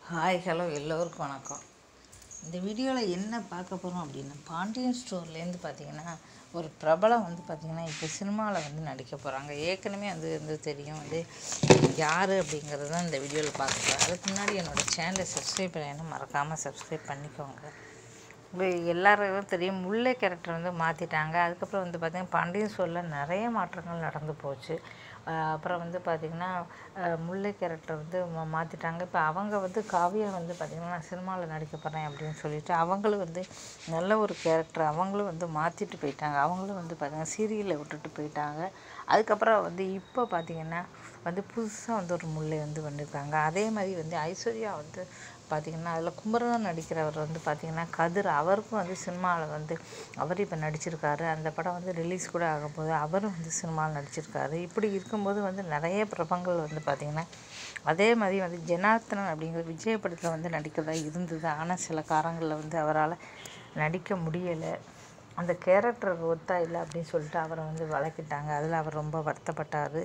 hi hello எல்லோருக்கும் வணக்கம் இந்த வீடியோவில் என்ன பார்க்க போகிறோம் அப்படின்னா பாண்டியன் ஸ்டோர்லேருந்து பார்த்தீங்கன்னா ஒரு பிரபலம் வந்து பார்த்திங்கன்னா இப்போ சினிமாவில் வந்து நடிக்க போகிறாங்க ஏற்கனவே வந்து வந்து தெரியும் வந்து யார் அப்படிங்கிறது தான் இந்த வீடியோவில் பார்க்க போகிறேன் அதுக்கு முன்னாடி என்னோடய சேனலை சப்ஸ்கிரைப் பண்ணேன்னா மறக்காமல் சப்ஸ்கிரைப் பண்ணிக்கோங்க உங்களுக்கு எல்லாருக்கும் தெரியும் முல்லை கேரக்டர் வந்து மாற்றிட்டாங்க அதுக்கப்புறம் வந்து பார்த்திங்கன்னா பாண்டியன் ஸ்டோரில் நிறைய மாற்றங்கள் நடந்து போச்சு அஹ் அப்புறம் வந்து பார்த்திங்கன்னா அஹ் முல்லை கேரக்டர் வந்து மா- மாற்றிட்டாங்க இப்போ அவங்க வந்து காவியா வந்து பார்த்திங்கன்னா நான் சினிமாவில் நடிக்க போகிறேன் அப்படின்னு சொல்லிட்டு அவங்களும் வந்து நல்ல ஒரு கேரக்டர் அவங்களும் வந்து மாற்றிட்டு போயிட்டாங்க அவங்களும் வந்து பார்த்திங்கன்னா சீரியலில் விட்டுட்டு போயிட்டாங்க அதுக்கப்புறம் வந்து இப்போ பார்த்திங்கன்னா வந்து புதுசாக வந்து ஒரு முல்லை வந்து வந்திருக்காங்க அதே மாதிரி வந்து ஐஸ்வர்யா வந்து பார்த்திங்கன்னா அதில் குமரன் நடிக்கிறவர் வந்து பார்த்திங்கன்னா கதிர் அவருக்கும் வந்து சினிமாவில் வந்து அவர் இப்போ நடிச்சிருக்காரு அந்த படம் வந்து ரிலீஸ் கூட ஆகும்போது அவரும் வந்து சினிமாவில் நடிச்சிருக்காரு இப்படி இருக்கும்போது வந்து நிறைய பிரபங்கள் வந்து பார்த்திங்கன்னா அதே மாதிரி வந்து ஜனார்த்தனன் அப்படிங்கிற விஜய் படத்தில் வந்து நடிக்கிறதா இருந்தது ஆனால் சில காரணங்களில் வந்து அவரால் நடிக்க முடியலை அந்த கேரக்டருக்கு ஒத்தா இல்லை அப்படின்னு சொல்லிட்டு அவரை வந்து வளர்க்கிட்டாங்க அதில் அவர் ரொம்ப வருத்தப்பட்டார்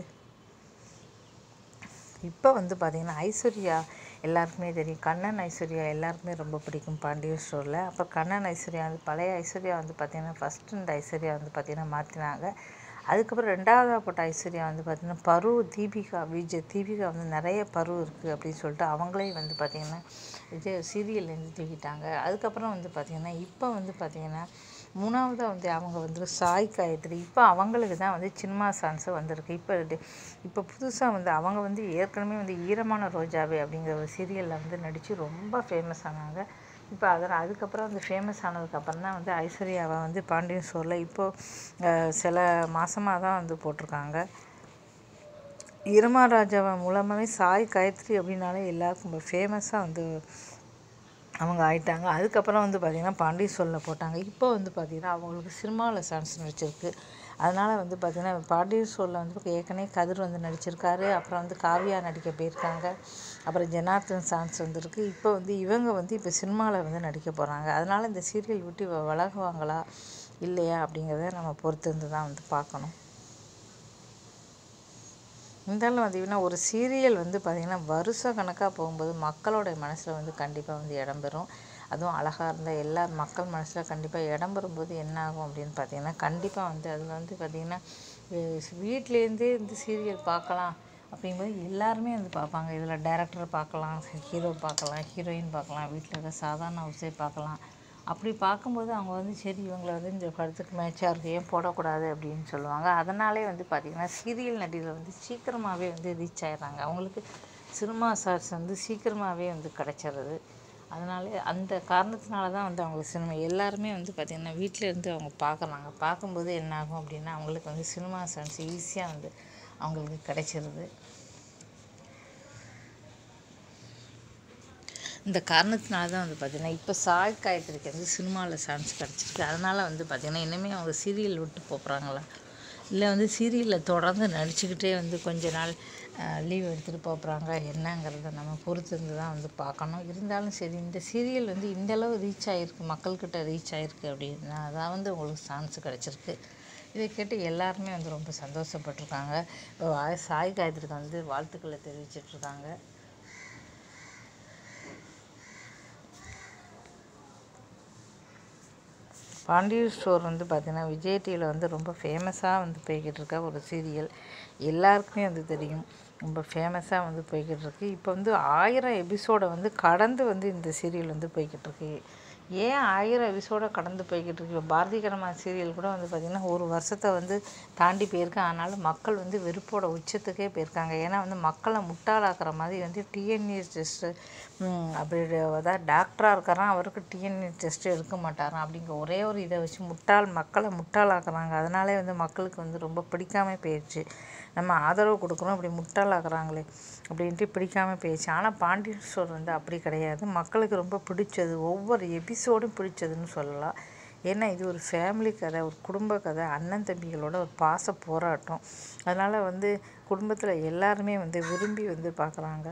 இப்போ வந்து பார்த்திங்கன்னா ஐஸ்வர்யா எல்லாருக்குமே தெரியும் கண்ணன் ஐஸ்வர்யா எல்லாருக்குமே ரொம்ப பிடிக்கும் பாண்டிய ஸ்டோரில் அப்போ கண்ணன் ஐஸ்வர்யா வந்து பழைய ஐஸ்வர்யா வந்து பார்த்திங்கன்னா ஃபஸ்ட்டு இந்த ஐஸ்வர்யா வந்து பார்த்திங்கன்னா மாற்றினாங்க அதுக்கப்புறம் ரெண்டாவதாக போட்ட ஐஸ்வர்யா வந்து பார்த்திங்கன்னா பரு தீபிகா விஜய் தீபிகா வந்து நிறைய பரு இருக்குது அப்படின்னு சொல்லிட்டு அவங்களே வந்து பார்த்திங்கன்னா விஜய் சீரியல்லேருந்து தூக்கிட்டாங்க அதுக்கப்புறம் வந்து பார்த்திங்கன்னா இப்போ வந்து பார்த்திங்கன்னா மூணாவதாக வந்து அவங்க வந்து சாய் காயத்ரி இப்போ அவங்களுக்கு தான் வந்து சினிமா சான்ஸு வந்திருக்கு இப்போ இது- இப்போ புதுசாக வந்து அவங்க வந்து ஏற்கனவே வந்து ஈரமான ரோஜாவே அப்படிங்கிற ஒரு சீரியலில் வந்து நடித்து ரொம்ப ஃபேமஸ் ஆனாங்க இப்போ அதில் அதுக்கப்புறம் வந்து ஃபேமஸ் ஆனதுக்கப்புறம் தான் வந்து ஐஸ்வர்யாவை வந்து பாண்டியன் ஸ்டோரில் இப்போது சில மாதமாக தான் வந்து போட்டிருக்காங்க ஈரமா ராஜாவை மூலமாகவே சாய் காயத்ரி அப்படின்னாலே எல்லாருக்கும் ரொம்ப ஃபேமஸாக வந்து அவங்க ஆயிட்டாங்க அதுக்கப்புறம் வந்து பார்த்திங்கன்னா பாண்டி சொல்ல போட்டாங்க இப்போ வந்து பார்த்திங்கன்னா அவங்களுக்கு சினிமாவில் சான்ஸ் நடிச்சிருக்கு அதனால் வந்து பார்த்திங்கன்னா பாண்டி சொல்ல வந்து ஏற்கனவே கதிர் வந்து நடிச்சிருக்காரு அப்புறம் வந்து காவியா நடிக்க போயிருக்காங்க அப்புறம் ஜனார்த்தன் சான்ஸ் வந்திருக்கு இப்போ வந்து இவங்க வந்து இப்போ சினிமாவில் வந்து நடிக்க போகிறாங்க அதனால் இந்த சீரியல் விட்டு இவ விலகுவாங்களா இல்லையா அப்படிங்கிறத நம்ம பொறுத்து இருந்து தான் வந்து பார்க்கணும் இருந்தாலும் பார்த்தீங்கன்னா ஒரு சீரியல் வந்து பார்த்திங்கன்னா வருஷ கணக்காக போகும்போது மக்களோட மனசில் வந்து கண்டிப்பாக வந்து இடம்பெறும் அதுவும் அழகாக இருந்தால் எல்லார் மக்கள் மனசில் கண்டிப்பாக இடம்பெறும்போது என்ன ஆகும் அப்படின்னு பார்த்தீங்கன்னா கண்டிப்பாக வந்து அதில் வந்து பார்த்திங்கன்னா வீட்டிலேருந்தே இந்த சீரியல் பார்க்கலாம் அப்படிங்கும்போது எல்லாருமே வந்து பார்ப்பாங்க இதில் டேரக்டர் பார்க்கலாம் ஹீரோ பார்க்கலாம் ஹீரோயின் பார்க்கலாம் வீட்டில் இருக்க சாதாரண ஹவுஸே பார்க்கலாம் அப்படி பார்க்கும்போது அவங்க வந்து சரி இவங்களை வந்து இந்த படத்துக்கு மேட்சாக இருக்கு ஏன் போடக்கூடாது அப்படின்னு சொல்லுவாங்க அதனாலே வந்து பார்த்திங்கன்னா சீரியல் நடிகர்கள் வந்து சீக்கிரமாகவே வந்து ரீச் ஆயிடுறாங்க அவங்களுக்கு சினிமா ஸ்டார்ஸ் வந்து சீக்கிரமாகவே வந்து கிடச்சிருது அதனால அந்த காரணத்தினால தான் வந்து அவங்களுக்கு சினிமா எல்லாருமே வந்து பார்த்திங்கன்னா வீட்டில் இருந்து அவங்க பார்க்குறாங்க பார்க்கும்போது என்ன ஆகும் அப்படின்னா அவங்களுக்கு வந்து சினிமா சான்ஸ் ஈஸியாக வந்து அவங்களுக்கு கிடைச்சிருது இந்த காரணத்தினால தான் வந்து பார்த்திங்கன்னா இப்போ சாய் காயத்ரிக்கு வந்து சினிமாவில் சான்ஸ் கிடச்சிருக்கு அதனால் வந்து பார்த்திங்கன்னா இனிமேல் அவங்க சீரியல் விட்டு போகிறாங்களா இல்லை வந்து சீரியலில் தொடர்ந்து நடிச்சுக்கிட்டே வந்து கொஞ்ச நாள் லீவ் எடுத்துகிட்டு போகிறாங்க என்னங்கிறத நம்ம பொறுத்து இருந்து தான் வந்து பார்க்கணும் இருந்தாலும் சரி இந்த சீரியல் வந்து இந்த அளவு ரீச் ஆகிருக்கு மக்கள்கிட்ட ரீச் ஆகிருக்கு அப்படின்னா அதான் வந்து உங்களுக்கு சான்ஸ் கிடச்சிருக்கு இதை கேட்டு எல்லாருமே வந்து ரொம்ப சந்தோஷப்பட்டிருக்காங்க இப்போ வா- சாய் காயத்ரிக்கு வந்து வாழ்த்துக்களை தெரிவிச்சிட்ருக்காங்க பாண்டியன் ஸ்டோர் வந்து பார்த்திங்கன்னா விஜய் டிவியில் வந்து ரொம்ப ஃபேமஸாக வந்து போய்கிட்டு இருக்க ஒரு சீரியல் எல்லாருக்குமே வந்து தெரியும் ரொம்ப ஃபேமஸாக வந்து போய்கிட்டு இருக்கு இப்போ வந்து ஆயிரம் எபிசோடை வந்து கடந்து வந்து இந்த சீரியல் வந்து போய்கிட்டு இருக்கு ஏன் ஆயிரம் எபிசோட கடந்து போய்கிட்டு இருக்கு இப்போ பாரதி கரமா சீரியல் கூட வந்து பார்த்திங்கன்னா ஒரு வருஷத்தை வந்து தாண்டி போயிருக்கு ஆனாலும் மக்கள் வந்து வெறுப்போட உச்சத்துக்கே போயிருக்காங்க ஏன்னா வந்து மக்களை முட்டாளாக்குற மாதிரி வந்து டிஎன்ஏ டெஸ்ட்டு அப்படி அதாவது டாக்டராக இருக்காராம் அவருக்கு டிஎன்ஏ டெஸ்ட் எடுக்க மாட்டாராம் அப்படிங்கிற ஒரே ஒரு இதை வச்சு முட்டாள் மக்களை முட்டாளாக்குறாங்க அதனாலே வந்து மக்களுக்கு வந்து ரொம்ப பிடிக்காம போயிடுச்சு நம்ம ஆதரவு கொடுக்குறோம் இப்படி முட்டாளாக்குறாங்களே அப்படின்ட்டு பிடிக்காம போயிடுச்சு ஆனால் பாண்டியன் ஸ்டோர் வந்து அப்படி கிடையாது மக்களுக்கு ரொம்ப பிடிச்சது ஒவ்வொரு எபிசோடும் பிடிச்சதுன்னு சொல்லலாம் ஏன்னா இது ஒரு ஃபேமிலி கதை ஒரு குடும்ப கதை அண்ணன் தம்பிகளோட ஒரு பாச போராட்டம் அதனால் வந்து குடும்பத்தில் எல்லாருமே வந்து விரும்பி வந்து பார்க்குறாங்க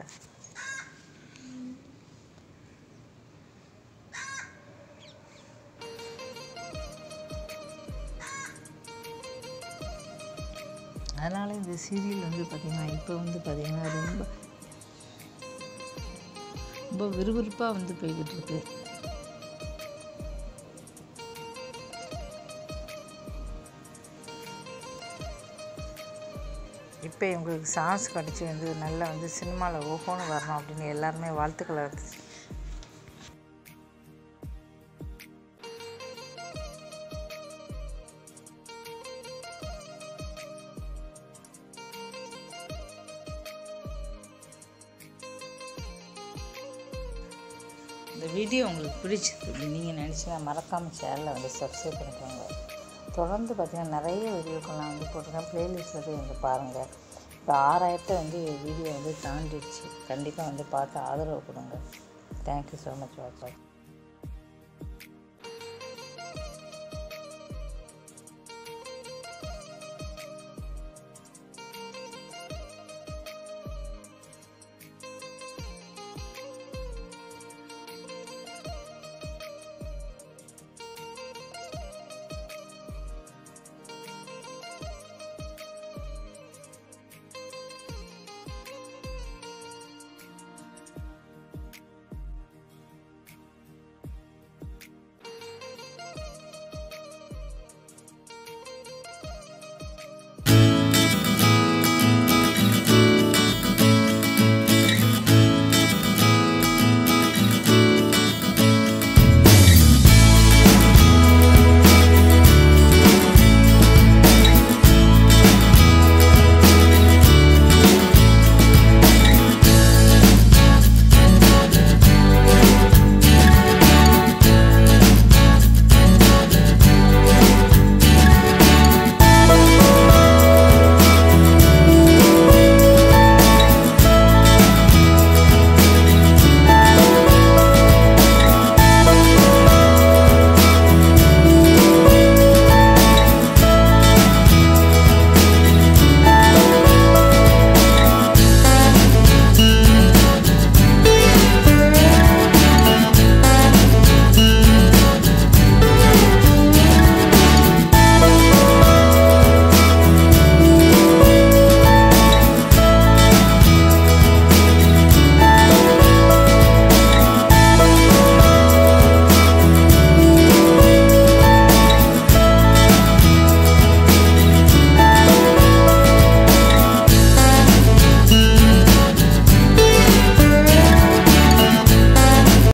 அதனால் இந்த சீரியல் வந்து பார்த்திங்கன்னா இப்போ வந்து பார்த்திங்கன்னா ரொம்ப ரொம்ப விறுவிறுப்பாக வந்து போய்கிட்டு இருக்கு இப்போ இவங்களுக்கு சான்ஸ் கிடச்சி வந்து நல்லா வந்து சினிமாவில் ஓஹோன்னு வரணும் அப்படின்னு எல்லாருமே வாழ்த்துக்களை இந்த வீடியோ உங்களுக்கு பிடிச்சது அப்படின்னு நீங்கள் நினச்சினா மறக்காமல் சேனலை வந்து சப்ஸ்கிரைப் பண்ணிக்கோங்க தொடர்ந்து பார்த்தீங்கன்னா நிறைய வீடியோக்கெல்லாம் வந்து போட்டிருக்கேன் ப்ளேலிஸ்ட்டில் போய் வந்து பாருங்கள் இப்போ ஆறாயிரத்தை வந்து வீடியோ வந்து தாண்டிடுச்சு கண்டிப்பாக வந்து பார்த்து ஆதரவு கொடுங்க தேங்க்யூ ஸோ மச் வாட்ச்